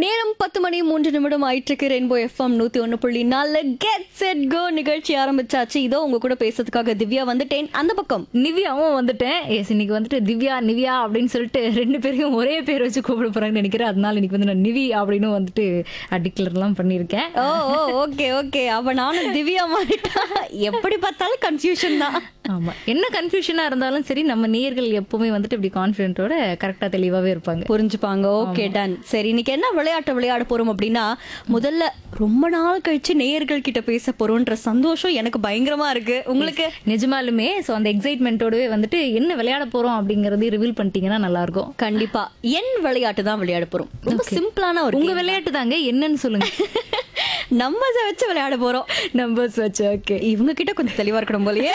நேரம் பத்து மணி மூன்று நிமிடம் ஆயிட்டிருக்கு ரெயின்போ எஃப்எம் நூத்தி ஒன்னு புள்ளி நாலு கெட் செட் கோ நிகழ்ச்சி ஆரம்பிச்சாச்சு இதோ உங்க கூட பேசுறதுக்காக திவ்யா வந்துட்டேன் அந்த பக்கம் நிவ்யாவும் வந்துட்டேன் எஸ் இன்னைக்கு வந்துட்டு திவ்யா நிவ்யா அப்படின்னு சொல்லிட்டு ரெண்டு பேரையும் ஒரே பேர் வச்சு கூப்பிட போறாங்கன்னு நினைக்கிறேன் அதனால இன்னைக்கு வந்து நான் நிவி அப்படின்னு வந்துட்டு டிக்ளர்லாம் பண்ணியிருக்கேன் ஓ ஓ ஓகே ஓகே அப்ப நானும் திவ்யா மாறிட்டா எப்படி பார்த்தாலும் கன்ஃபியூஷன் தான் ஆமா என்ன கன்ஃபியூஷனா இருந்தாலும் சரி நம்ம நேயர்கள் எப்பவுமே வந்துட்டு இப்படி கான்பிடென்ட்டோட கரெக்டா தெளிவாவே இருப்பாங்க புரிஞ்சுப்பாங்க ஓகே டன் சரி இன்னைக்கு என்ன விளையாட்டு விளையாட போறோம் அப்படின்னா முதல்ல ரொம்ப நாள் கழிச்சு நேயர்கள் கிட்ட பேச போறோம்ன்ற சந்தோஷம் எனக்கு பயங்கரமா இருக்கு உங்களுக்கு நிஜமாலுமே சோ அந்த எக்ஸைட்மெண்ட்டோடவே வந்துட்டு என்ன விளையாட போறோம் அப்படிங்கறதையும் ரிவீல் பண்ணிட்டீங்கன்னா நல்லா இருக்கும் கண்டிப்பா என் விளையாட்டு தான் விளையாட போறோம் ரொம்ப சிம்பிளான ஒரு உங்க விளையாட்டு தாங்க என்னன்னு சொல்லுங்க நம்பர்ஸை வச்சு விளையாட போறோம் நம்பர்ஸ் வச்சு ஓகே இவங்க கிட்ட கொஞ்சம் தெளிவா இருக்கணும் போலயே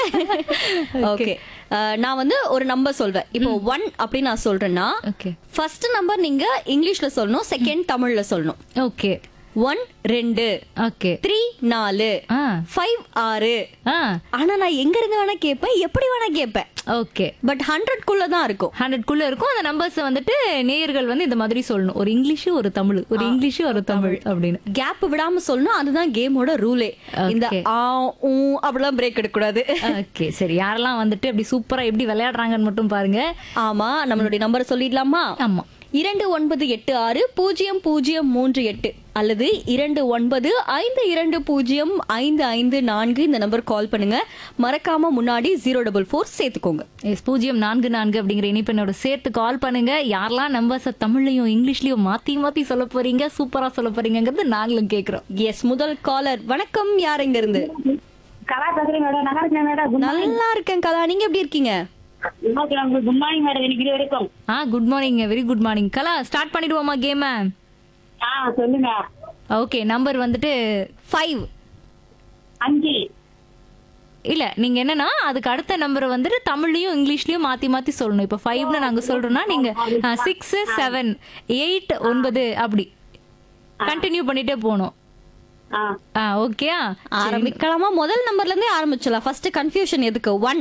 ஓகே நான் வந்து ஒரு நம்பர் சொல்வேன் இப்போ ஒன் அப்படின்னு நான் சொல்றேன்னா ஓகே ஃபர்ஸ்ட் நம்பர் நீங்க இங்கிலீஷ்ல சொல்லணும் செகண்ட் தமிழ்ல சொல்லணும் ஓகே ஒன் ரெண்டு ஓகே த்ரீ நாலு ஆ ஃபைவ் ஆறு ஆ ஆனா நான் எங்க இருந்து வேணா கேட்பேன் எப்படி வேணா கேட்பேன் ஓகே பட் ஹண்ட்ரட் குள்ள தான் இருக்கும் ஹண்ட்ரட் குள்ள இருக்கும் அந்த நம்பர்ஸ் வந்துட்டு நேயர்கள் வந்து இந்த மாதிரி சொல்லணும் ஒரு இங்கிலீஷ் ஒரு தமிழ் ஒரு இங்கிலீஷ் ஒரு தமிழ் அப்படின்னு கேப் விடாம சொல்லணும் அதுதான் கேமோட ரூலே இந்த Okay. ஆ ஊ அப்படிலாம் பிரேக் எடுக்கக்கூடாது ஓகே சரி யாரெல்லாம் வந்துட்டு அப்படி சூப்பரா எப்படி விளையாடுறாங்கன்னு மட்டும் பாருங்க ஆமா நம்மளுடைய நம்பரை சொல்லிடலாமா ஆமா இரண்டு ஒன்பது எட்டு ஆறு பூஜ்ஜியம் பூஜ்ஜியம் மூன்று எட்டு அல்லது இரண்டு ஒன்பது ஐந்து இரண்டு பூஜ்ஜியம் ஐந்து ஐந்து நான்கு இந்த நம்பர் கால் பண்ணுங்க மறக்காம முன்னாடி ஜீரோ டபுள் ஃபோர் சேர்த்துக்கோங்க எஸ் பூஜ்ஜியம் நான்கு நான்கு அப்படிங்கிற இணைப்பெண்ணோட சேர்த்து கால் பண்ணுங்க யாரெல்லாம் நம்பர்ஸை தமிழ்லையும் இங்கிலீஷ்லயும் மாத்தி மாத்தி சொல்ல போறீங்க சூப்பரா சொல்ல போறீங்கிறது நாங்களும் கேக்குறோம் எஸ் முதல் காலர் வணக்கம் யார் இங்க இருந்து கலா பேசுறேன் மேடம் நல்லா இருக்கேன் மேடம் குட் நல்லா இருக்கேன் கலா நீங்க எப்படி இருக்கீங்க மார்னிங் குட் மார்னிங் மேடம் எனக்கு இது வரைக்கும் ஆ good morning very good morning Kala start பண்ணிடுவோமா கேம ஆ சொல்லுங்க ஓகே நம்பர் வந்துட்டு ஃபைவ் அஞ்சு இல்ல நீங்க என்னன்னா அதுக்கு அடுத்த நம்பர் வந்துட்டு தமிழ்லயும் இங்கிலீஷ்லயும் மாத்தி மாத்தி சொல்லணும் இப்ப ஃபைவ்னு நாங்க சொல்றோம்னா நீங்க சிக்ஸ் செவன் எயிட் ஒன்பது அப்படி கண்டினியூ பண்ணிட்டே போகணும் ஆ ஆ ஓகேயா ஆரம்பிக்கலாமா முதல் நம்பர்ல இருந்தே ஆரம்பிச்சலாம் ஃபர்ஸ்ட் கன்ஃபியூஷன் எதுக்கு ஒன்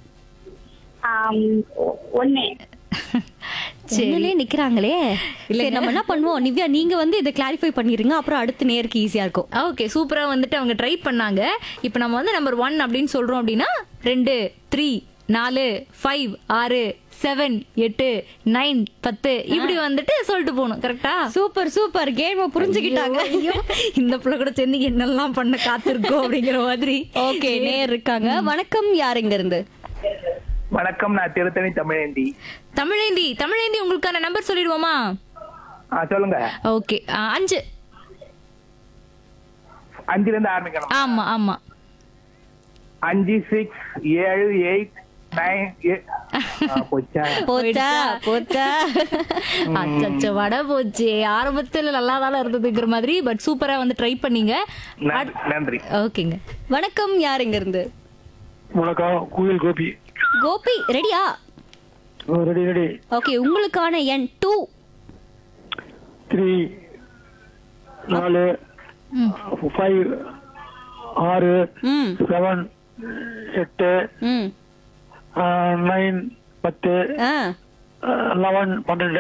ஆம், ஒ- ஒண்ணு சென்னிலே நிக்கிறாங்களே இல்ல நம்ம என்ன பண்ணுவோம் நிவ்யா நீங்க வந்து இதை கிளாரிஃபை பண்ணிருங்க அப்புறம் அடுத்த நேருக்கு ஈஸியா இருக்கும் ஓகே சூப்பரா வந்துட்டு அவங்க ட்ரை பண்ணாங்க இப்போ நம்ம வந்து நம்பர் ஒன் அப்படின்னு சொல்றோம் அப்படின்னா ரெண்டு த்ரீ நாலு ஃபைவ் ஆறு செவன் எட்டு நைன் பத்து இப்படி வந்துட்டு சொல்லிட்டு போகணும் கரெக்டா சூப்பர் சூப்பர் கேம் புரிஞ்சுக்கிட்டாங்க ஐயோ, இந்த பிள்ளை கூட சேர்ந்து என்னெல்லாம் பண்ண காத்திருக்கோம் அப்படிங்கிற மாதிரி ஓகே நேர் இருக்காங்க வணக்கம் யார் இங்க இருந்து வணக்கம் நான் திருத்தணி தமிழேந்தி தமிழேந்தி தமிழேந்தி உங்களுக்கான நம்பர் சொல்லிடுவோமா ஆ சொல்லுங்க ஓகே அஞ்சு அஞ்சுல இருந்து ஆரம்பிக்கணும் ஆமா ஆமா அஞ்சு சிக்ஸ் ஏழு எயிட் நைன் போச்சா போச்சா போச்சா அச்சச்சோ வட போச்சு ஆரம்பத்துல நல்லா தானே இருந்ததுங்கிற மாதிரி பட் சூப்பரா வந்து ட்ரை பண்ணீங்க நன்றி, நன்றி ஓகேங்க வணக்கம் யார் இங்க இருந்து வணக்கம் குயில் கோபி கோபி ரெடியா ரெடி ரெடி ஓகே உங்களுக்கான எண் டூ த்ரீ நாலு ஃபைவ் ஆறு ம் செவன் எட்டு ம் நைன் பத்து ஆ லெவன் பன்னெண்டு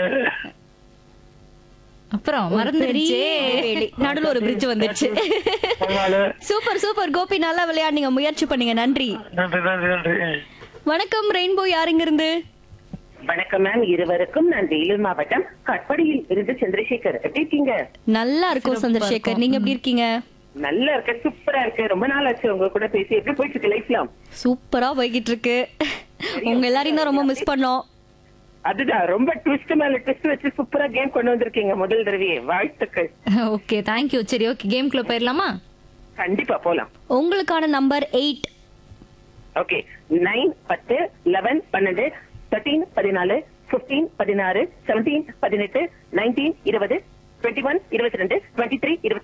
அப்புறம் மறந்துருச்சே வேலி. நடுவுல ஒரு பிரிட்ஜ் வந்துருச்சு பதினாலு சூப்பர் சூப்பர் கோபி நல்லா விளையாடுனீங்க முயற்சி பண்ணீங்க நன்றி நன்றி நன்றி நன்றி வணக்கம் ரெயின்போ யார் இங்க இருந்து வணக்கம் மேம் இருவருக்கும் நான் வேலூர் மாவட்டம் கட்படியில் இருந்து சந்திரசேகர் எப்படி இருக்கீங்க நல்லா இருக்கும் சந்திரசேகர் நீங்க எப்படி இருக்கீங்க நல்லா இருக்க சூப்பரா இருக்கு ரொம்ப நாள் ஆச்சு உங்க கூட பேசி எப்படி போயிட்டு இருக்கு லைஃப்லாம் சூப்பரா போய்கிட்டு இருக்கு உங்க எல்லாரையும் தான் ரொம்ப மிஸ் பண்ணோம் அதுதான் ரொம்ப ட்விஸ்ட் மேல ட்விஸ்ட் வச்சு சூப்பரா கேம் கொண்டு வந்திருக்கீங்க முதல் தடவையே வாழ்த்துக்கள் ஓகே தேங்க்யூ சரி ஓகே கேம்குள்ள போயிடலாமா கண்டிப்பா போலாம் உங்களுக்கான நம்பர் எயிட் ஓகே நைன் பத்து லெவன் பன்னெண்டு தேர்ட்டீன் பதினாலு பிப்டீன் பதினாறு செவன்டீன் பதினெட்டு நைன்டீன் இருபது டுவெண்ட்டி ஒன் இருபத்தி ரெண்டு டுவெண்ட்டி த்ரீ இருபத்தி